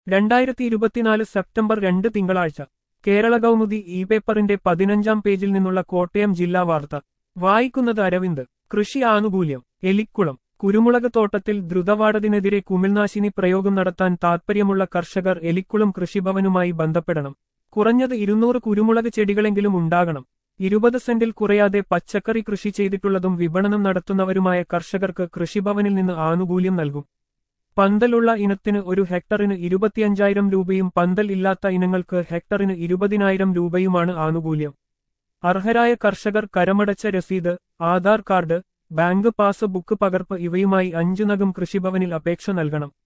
രണ്ടായിരത്തി ഇരുപത്തിനാല് സെപ്റ്റംബർ രണ്ട് തിങ്കളാഴ്ച കേരള കൗമുദി ഇ പേപ്പറിന്റെ പതിനഞ്ചാം പേജിൽ നിന്നുള്ള കോട്ടയം ജില്ലാ വാർത്ത വായിക്കുന്നത് അരവിന്ദ് കൃഷി ആനുകൂല്യം എലിക്കുളം കുരുമുളക് തോട്ടത്തിൽ ദ്രുതവാടതിനെതിരെ കുമിൾനാശിനി പ്രയോഗം നടത്താൻ താൽപ്പര്യമുള്ള കർഷകർ എലിക്കുളം കൃഷിഭവനുമായി ബന്ധപ്പെടണം കുറഞ്ഞത് ഇരുന്നൂറ് കുരുമുളക് ചെടികളെങ്കിലും ഉണ്ടാകണം ഇരുപത് സെന്റിൽ കുറയാതെ പച്ചക്കറി കൃഷി ചെയ്തിട്ടുള്ളതും വിപണനം നടത്തുന്നവരുമായ കർഷകർക്ക് കൃഷിഭവനിൽ നിന്ന് ആനുകൂല്യം നൽകും പന്തലുള്ള ഇനത്തിന് ഒരു ഹെക്ടറിന് ഇരുപത്തിയഞ്ചായിരം രൂപയും പന്തൽ ഇല്ലാത്ത ഇനങ്ങൾക്ക് ഹെക്ടറിന് ഇരുപതിനായിരം രൂപയുമാണ് ആനുകൂല്യം അർഹരായ കർഷകർ കരമടച്ച രസീത് Aadhaar card bank pass book പകർപ്പ് ഇവയുമായി അഞ്ചു നഗം കൃഷിഭവനിൽ അപേക്ഷ നൽകണം